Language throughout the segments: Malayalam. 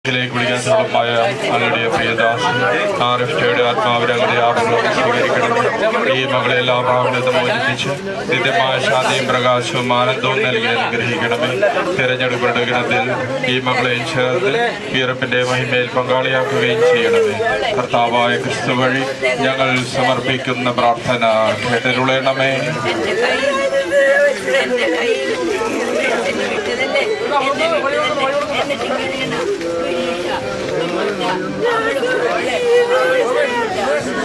ിലേക്ക് വിളിക്കാൻ സുലഭമായ അങ്ങയുടെ പ്രിയദാസൻ ആറിഫ്റ്റയുടെ ആത്മാവിനെ അങ്ങയുടെ ആപങ്ങളും സ്വീകരിക്കണം ഈ മകളെ എല്ലാ പാവങ്ങളും മോചിപ്പിച്ച് നിത്യമായ ശാന്തിയും പ്രകാശവും ആനന്ദവും നൽകി അനുഗ്രഹിക്കണമേ തിരഞ്ഞെടുപ്പിന്റെ ഗണത്തിൽ ഈ മകളെയും ചേർത്ത് ഈറപ്പിന്റെ മഹിമയിൽ പങ്കാളിയാക്കുകയും ചെയ്യണമേ കർത്താവായ ക്രിസ്തു വഴി ഞങ്ങൾ സമർപ്പിക്കുന്ന പ്രാർത്ഥന കേട്ടരുളയണമേ എന്റെ കയ്യിൽ എന്റെ കയ്യിൽ എന്നെ വിട്ടതല്ലേ എന്നെ വിട്ടതല്ലേ എന്നിട്ട് ഇങ്ങനെയാണ് ഇല്ല, ഇല്ല. അവള് പോലെ, അവള്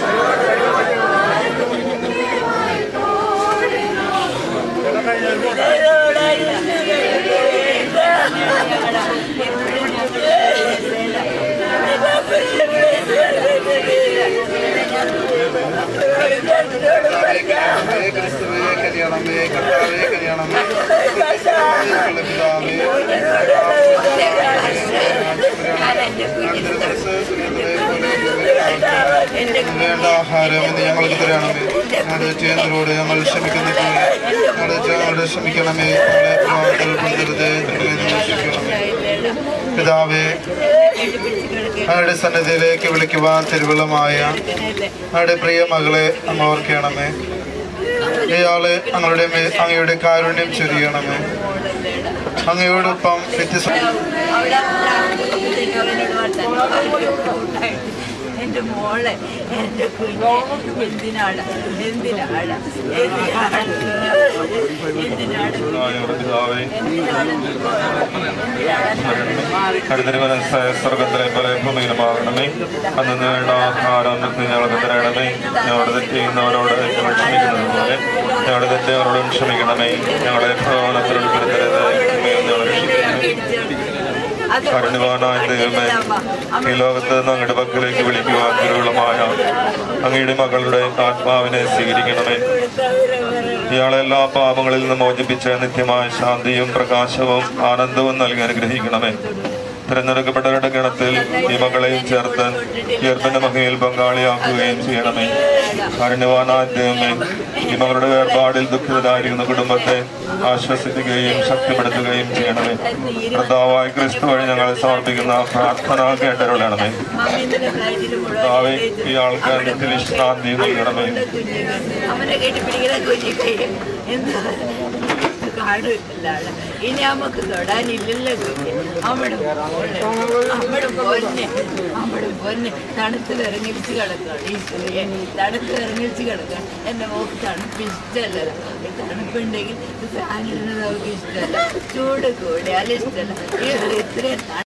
ക്രിസ്തുവേ കല്യാണമേ കർത്താവേ കല്യാണമേ പിതാവേ വേണ്ട ആഹാരം എന്ന് ഞങ്ങൾക്ക് തരണമേ ഞങ്ങളുടെ ചേന്ദ്രോട് ഞങ്ങൾ ക്ഷമിക്കുന്ന പോലെ ഞങ്ങളുടെ ഞങ്ങളുടെ ക്ഷമിക്കണമേ ഞങ്ങളെ പ്രമാണത്തിൽ കൊണ്ടുവരുതേ ഞങ്ങളെ ഞങ്ങൾ ക്ഷമിക്കണമേ പിതാവേ ഞങ്ങളുടെ സന്നിധിയിലേക്ക് വിളിക്കുവാൻ തിരുവള്ളമായ ഞങ്ങളുടെ പ്രിയ മകളെ അങ്ങ് ഓർക്കണമേ ഇയാളെ ഞങ്ങളുടെ മേ- അങ്ങയുടെ കാരുണ്യം ചൊരിയണമേ അങ്ങയോടൊപ്പം വ്യത്യസ്ത എന്റെ മോളെ എന്റെ കുഞ്ഞ് എന്തിനാണ് എന്തിനാണ് എന്തിനാണ് എന്തിനാണ് പിതാവേ എന്തിനാണ് കരുതൽ മനസ്സായ സ്വർഗത്തിലെ പോലെ ഭൂമിയിലുമാകണമേ അന്ന് വേണ്ട ആഹാരം ഞങ്ങൾക്ക് തരണമേ ഞങ്ങളുടെ തെറ്റ് ചെയ്യുന്നവരോട് ഞങ്ങൾ ക്ഷമിക്കുന്നത് പോലെ ഞങ്ങളുടെ തെറ്റുകളോടും ക്ഷമിക്കണമേ ഞങ്ങളെ ഭവനത്തിൽ ഉൾപ്പെടുത്തരുത് ഞങ്ങളെ രക്ഷിക്കണമേ കരുണവാനായ ദൈവമേ ഈ ലോകത്ത് നിന്ന് അങ്ങയുടെ പക്കലേക്ക് വിളിക്കുവാൻ തിരുവുള്ളമായ അങ്ങയുടെ മകളുടെ ആത്മാവിനെ സ്വീകരിക്കണമേ ഇയാളെ എല്ലാ പാപങ്ങളിൽ നിന്ന് മോചിപ്പിച്ച് നിത്യമായ ശാന്തിയും പ്രകാശവും ആനന്ദവും നൽകി അനുഗ്രഹിക്കണമേ തിരഞ്ഞെടുക്കപ്പെട്ടവരുടെ ഗണത്തിൽ ഈ മകളെയും ചേർത്ത് ഉയർപ്പിന്റെ മഹയിൽ പങ്കാളിയാക്കുകയും ചെയ്യണമേ കാരുണ്യവാനായ ദൈവമേ ഈ മകളുടെ വേർപാടിൽ ദുഃഖിതരായിരിക്കുന്ന കുടുംബത്തെ ആശ്വസിപ്പിക്കുകയും ശക്തിപ്പെടുത്തുകയും ചെയ്യണമേ കർത്താവായ ക്രിസ്തു വഴി ഞങ്ങളെ സമർപ്പിക്കുന്ന പ്രാർത്ഥന കേട്ടരുളണമേ കർത്താവേ ഇയാൾക്ക് നിത്യവിശ്രാന്തി നൽകണമേ അവനെ കെട്ടിപ്പിടിക്കുന്ന കുഞ്ഞിക്കൈ എന്താ കാടില്ലാതെ ഇനി നമുക്ക് തൊടാനില്ലല്ലോ കുഞ്ഞ് അമ്മടെ മോളെ അമ്മടെ പൊന്നെ അമ്മടെ പൊന്നെ തണുത്ത് വിറങ്ങിച്ച് കിടക്കണം ഈശ്വരിയെ തണുത്ത് വിറങ്ങിച്ച് കിടക്കണം എൻ്റെ മോക്ക് തണുപ്പ് ഇഷ്ടമല്ല തണുപ്പുണ്ടെങ്കിൽ ഫാനിടുന്നത് നമുക്ക് ഇഷ്ടമല്ല ചൂട് കൂടിയാൽ ഇഷ്ടമല്ല ഈ ഇത്രയും